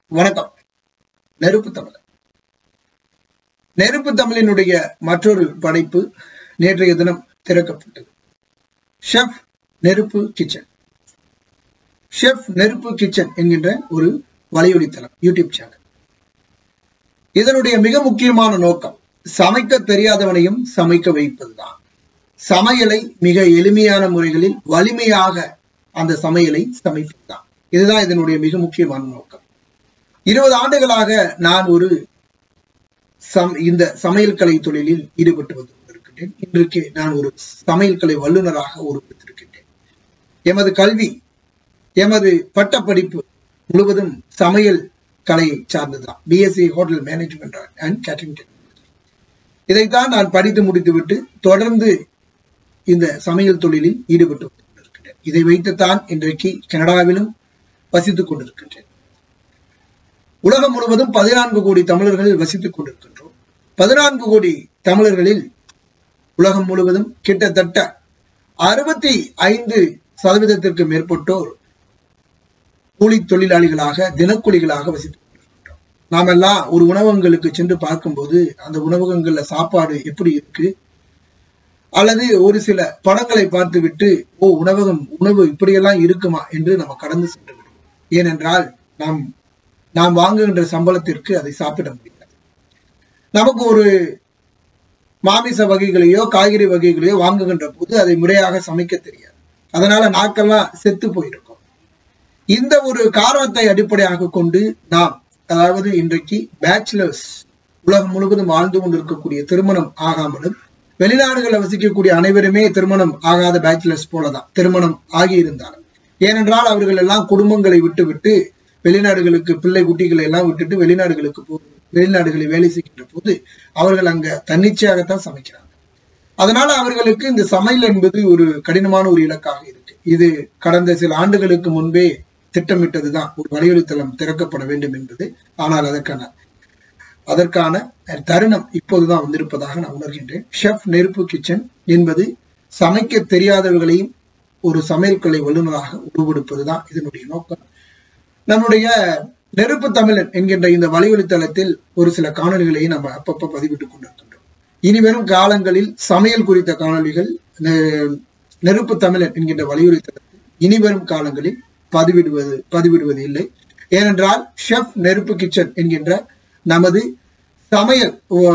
வணக்கம் நெருப்பு தமிழ் நெருப்பு தமிழினுடைய மற்றொரு படைப்பு நேற்றைய தினம் திறக்கப்பட்டது ஷெஃப் நெருப்பு கிச்சன் ஷெஃப் நெருப்பு கிச்சன் என்கின்ற ஒரு வலையொலித்தளம் யூடியூப் சேனல் இதனுடைய மிக முக்கியமான நோக்கம் சமைக்க தெரியாதவனையும் சமைக்க வைப்பதுதான் சமையலை மிக எளிமையான முறைகளில் வலிமையாக அந்த சமையலை சமைப்பதுதான் இதுதான் இதனுடைய மிக முக்கியமான நோக்கம் இருபது ஆண்டுகளாக நான் ஒரு சம் இந்த சமையல் கலை தொழிலில் ஈடுபட்டு வந்து கொண்டிருக்கின்றேன் இன்றைக்கு நான் ஒரு சமையல் கலை வல்லுநராக உருவெடுத்திருக்கின்றேன் எமது கல்வி எமது பட்டப்படிப்பு முழுவதும் சமையல் கலையை சார்ந்ததுதான் BSc hotel management and catering இதைத்தான் நான் படித்து முடித்துவிட்டு தொடர்ந்து இந்த சமையல் தொழிலில் ஈடுபட்டு கொண்டிருக்கின்றேன் இதை வைத்துத்தான் இன்றைக்கு கனடாவிலும் வசித்துக் கொண்டிருக்கின்றேன் உலகம் முழுவதும் பதினான்கு கோடி தமிழர்கள் வசித்துக் கொண்டிருக்கின்றோம் பதினான்கு கோடி தமிழர்களில் உலகம் முழுவதும் கிட்டத்தட்ட அறுபத்தி ஐந்து சதவீதத்திற்கு மேற்பட்டோர் கூலி தொழிலாளிகளாக தினக்கூலிகளாக வசித்துக் கொண்டிருக்கின்றோம் நாம் எல்லாம் ஒரு உணவகங்களுக்கு சென்று பார்க்கும்போது அந்த உணவகங்கள்ல சாப்பாடு எப்படி இருக்கு அல்லது ஒரு சில படங்களை பார்த்துவிட்டு ஓ உணவகம் உணவு இப்படியெல்லாம் இருக்குமா என்று நம்ம கடந்து சென்று விடுவோம் ஏனென்றால் நாம் நாம் வாங்குகின்ற சம்பளத்திற்கு அதை சாப்பிட முடியாது நமக்கு ஒரு மாமிச வகைகளையோ காய்கறி வகைகளையோ வாங்குகின்ற போது அதை முறையாக சமைக்க தெரியாது அதனால நாக்கெல்லாம் செத்து போயிருக்கும் இந்த ஒரு காரணத்தை அடிப்படையாக கொண்டு நாம் அதாவது இன்றைக்கு பேச்சுலர்ஸ் உலகம் முழுவதும் வாழ்ந்து கொண்டிருக்கக்கூடிய திருமணம் ஆகாமலும் வெளிநாடுகளில் வசிக்கக்கூடிய அனைவருமே திருமணம் ஆகாத பேச்சுலர்ஸ் போலதான் திருமணம் ஆகியிருந்தாலும் ஏனென்றால் அவர்கள் எல்லாம் குடும்பங்களை விட்டு விட்டு வெளிநாடுகளுக்கு பிள்ளை குட்டிகளை எல்லாம் விட்டுட்டு வெளிநாடுகளுக்கு போ வெளிநாடுகளில் வேலை செய்கின்ற போது அவர்கள் அங்க தன்னிச்சையாகத்தான் சமைக்கிறாங்க அதனால அவர்களுக்கு இந்த சமையல் என்பது ஒரு கடினமான ஒரு இலக்காக இருக்கு இது கடந்த சில ஆண்டுகளுக்கு முன்பே திட்டமிட்டதுதான் ஒரு வலியுறுத்தலம் திறக்கப்பட வேண்டும் என்பது ஆனால் அதற்கான அதற்கான தருணம் இப்போதுதான் வந்திருப்பதாக நான் உணர்கின்றேன் ஷெஃப் நெருப்பு கிச்சன் என்பது சமைக்க தெரியாதவர்களையும் ஒரு சமையல் கலை வல்லுநராக உருவெடுப்பதுதான் இதனுடைய நோக்கம் நம்முடைய நெருப்பு தமிழன் என்கின்ற இந்த வலைவழித்தளத்தில் ஒரு சில காணொலிகளை நம்ம அப்பப்ப பதிவிட்டுக் கொண்டிருக்கின்றோம் இனி வரும் காலங்களில் சமையல் குறித்த காணொலிகள் நெருப்பு தமிழன் என்கின்ற வலியுறுத்தலத்தில் இனி வரும் காலங்களில் பதிவிடுவது பதிவிடுவது இல்லை ஏனென்றால் ஷெஃப் நெருப்பு கிச்சன் என்கின்ற நமது சமையல்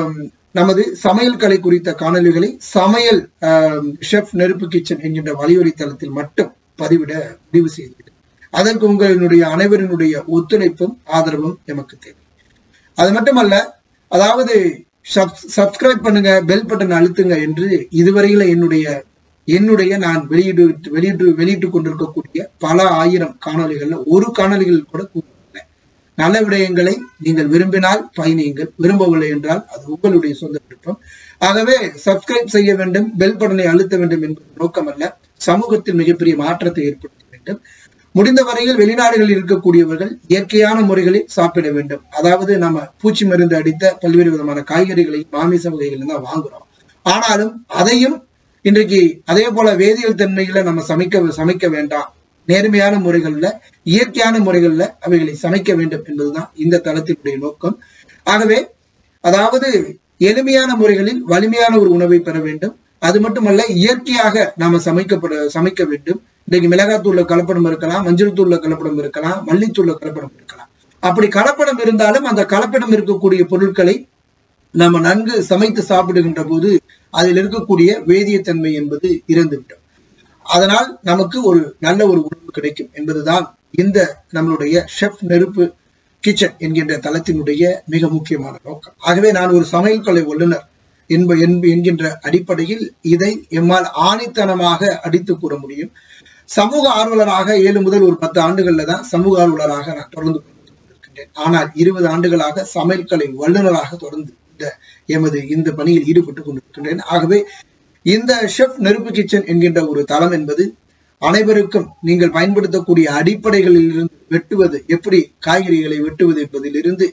நமது சமையல் கலை குறித்த காணொலிகளை சமையல் ஷெஃப் நெருப்பு கிச்சன் என்கின்ற வலியுறுத்தலத்தில் மட்டும் பதிவிட முடிவு செய்துவிட்டது அதற்கு உங்களினுடைய அனைவரினுடைய ஒத்துழைப்பும் ஆதரவும் எமக்கு தேவை அது மட்டுமல்ல அதாவது சப்ஸ்கிரைப் பண்ணுங்க பெல் பட்டன் அழுத்துங்க என்று இதுவரையில என்னுடைய என்னுடைய நான் வெளியிடு வெளியிட்டு வெளியிட்டுக் கொண்டிருக்கக்கூடிய பல ஆயிரம் காணொலிகள்ல ஒரு காணொலிகள் கூட கூறவில்லை நல்ல விடயங்களை நீங்கள் விரும்பினால் பயணியுங்கள் விரும்பவில்லை என்றால் அது உங்களுடைய சொந்த விருப்பம் ஆகவே சப்ஸ்கிரைப் செய்ய வேண்டும் பெல் பட்டனை அழுத்த வேண்டும் என்பது நோக்கம் அல்ல சமூகத்தில் மிகப்பெரிய மாற்றத்தை ஏற்படுத்த வேண்டும் முடிந்த வரையில் வெளிநாடுகளில் இருக்கக்கூடியவர்கள் இயற்கையான முறைகளில் சாப்பிட வேண்டும் அதாவது நம்ம பூச்சி மருந்து அடித்த பல்வேறு விதமான காய்கறிகளை மாமிச வகைகள் தான் வாங்குறோம் ஆனாலும் அதையும் இன்றைக்கு அதே போல வேதியியல் தன்மையில நம்ம சமைக்க சமைக்க வேண்டாம் நேர்மையான முறைகள்ல இயற்கையான முறைகள்ல அவைகளை சமைக்க வேண்டும் என்பதுதான் இந்த தளத்தினுடைய நோக்கம் ஆகவே அதாவது எளிமையான முறைகளில் வலிமையான ஒரு உணவை பெற வேண்டும் அது மட்டுமல்ல இயற்கையாக நாம சமைக்கப்பட சமைக்க வேண்டும் இன்னைக்கு மிளகாத்தூள்ல கலப்படம் இருக்கலாம் மஞ்சள் தூள்ல கலப்படம் இருக்கலாம் மல்லித்தூள்ல கலப்படம் இருக்கலாம் அப்படி கலப்படம் இருந்தாலும் அந்த கலப்படம் இருக்கக்கூடிய பொருட்களை நம்ம நன்கு சமைத்து சாப்பிடுகின்ற போது அதில் இருக்கக்கூடிய வேதியத்தன்மை என்பது இறந்துவிடும் அதனால் நமக்கு ஒரு நல்ல ஒரு உணவு கிடைக்கும் என்பதுதான் இந்த நம்மளுடைய ஷெஃப் நெருப்பு கிச்சன் என்கின்ற தளத்தினுடைய மிக முக்கியமான நோக்கம் ஆகவே நான் ஒரு சமையல் கலை வல்லுநர் என்ப என்கின்ற அடிப்படையில் இதை எம்மால் ஆணித்தனமாக அடித்து கூற முடியும் சமூக ஆர்வலராக ஏழு முதல் ஒரு பத்து ஆண்டுகள்ல தான் சமூக ஆர்வலராக நான் தொடர்ந்து கொண்டிருக்கின்றேன் ஆனால் இருபது ஆண்டுகளாக சமையல் கலை வல்லுநராக தொடர்ந்து இந்த எமது இந்த பணியில் ஈடுபட்டு கொண்டிருக்கின்றேன் ஆகவே இந்த ஷெஃப் நெருப்பு கிச்சன் என்கின்ற ஒரு தளம் என்பது அனைவருக்கும் நீங்கள் பயன்படுத்தக்கூடிய அடிப்படைகளில் இருந்து வெட்டுவது எப்படி காய்கறிகளை வெட்டுவது என்பதிலிருந்து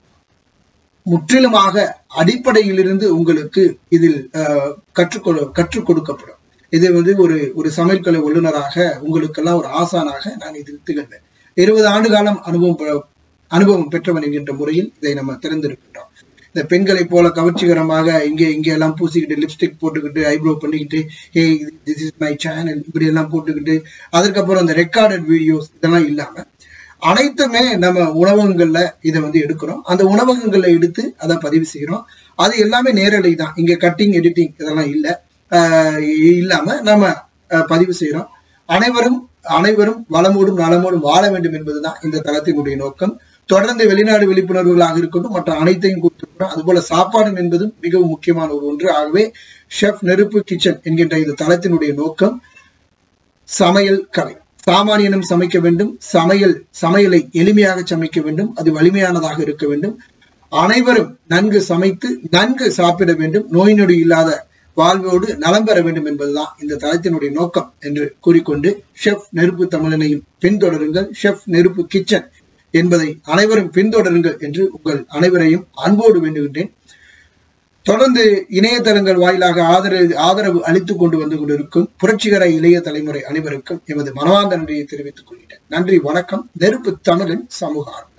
முற்றிலுமாக அடிப்படையிலிருந்து உங்களுக்கு இதில் கற்றுக்கொடு கற்றுக் கொடுக்கப்படும் இது வந்து ஒரு ஒரு சமையல் கலை வல்லுநராக உங்களுக்கெல்லாம் ஒரு ஆசானாக நான் இதில் திகழ்வேன் இருபது ஆண்டு காலம் அனுபவம் அனுபவம் பெற்றவன் என்கின்ற முறையில் இதை நம்ம திறந்திருக்கின்றோம் இந்த பெண்களை போல கவர்ச்சிகரமாக இங்கே இங்கே எல்லாம் பூசிக்கிட்டு லிப்ஸ்டிக் போட்டுக்கிட்டு ஐப்ரோ பண்ணிக்கிட்டு hey this is my channel இப்படி எல்லாம் போட்டுக்கிட்டு அதுக்கப்புறம் இந்த ரெக்கார்டட் வீடியோஸ் இதெல்லாம் இல்லாம அனைத்துமே நம்ம உணவகங்கள்ல இதை வந்து எடுக்கிறோம் அந்த உணவகங்கள்ல எடுத்து அதை பதிவு செய்யறோம் அது எல்லாமே நேரலை தான் இங்க கட்டிங் எடிட்டிங் இதெல்லாம் இல்லை இல்லாம நம்ம அஹ், பதிவு செய்யறோம் அனைவரும் அனைவரும் வளமோடும் நலமோடும் வாழ வேண்டும் என்பதுதான் இந்த தளத்தினுடைய நோக்கம் தொடர்ந்து வெளிநாடு விழிப்புணர்வுகளாக இருக்கட்டும் மற்ற அனைத்தையும் கொடுத்திருக்கிறோம் அதுபோல சாப்பாடு என்பதும் மிகவும் முக்கியமான ஒரு ஒன்று ஆகவே ஷெஃப் நெருப்பு கிச்சன் என்கின்ற இந்த தளத்தினுடைய நோக்கம் சமையல் கலை சாமானியனும் சமைக்க வேண்டும் சமையல் சமையலை எளிமையாக சமைக்க வேண்டும் அது வலிமையானதாக இருக்க வேண்டும் அனைவரும் நன்கு சமைத்து நன்கு சாப்பிட வேண்டும் நோய் நொடி இல்லாத வாழ்வோடு நலம் பெற வேண்டும் என்பதுதான் இந்த தளத்தினுடைய நோக்கம் என்று கூறிக்கொண்டு ஷெஃப் நெருப்பு தமிழனையும் பின்தொடருங்கள் ஷெஃப் நெருப்பு கிச்சன் என்பதை அனைவரும் பின்தொடருங்கள் என்று உங்கள் அனைவரையும் அன்போடு வேண்டுகின்றேன் தொடர்ந்து இணையதளங்கள் வாயிலாக ஆதரவு ஆதரவு அளித்துக் கொண்டு வந்து கொண்டிருக்கும் புரட்சிகர இளைய தலைமுறை அனைவருக்கும் எமது மனவார்ந்த நன்றியை தெரிவித்துக் கொள்கிறேன் நன்றி வணக்கம் நெருப்பு தமிழின் சமூக ஆர்வம்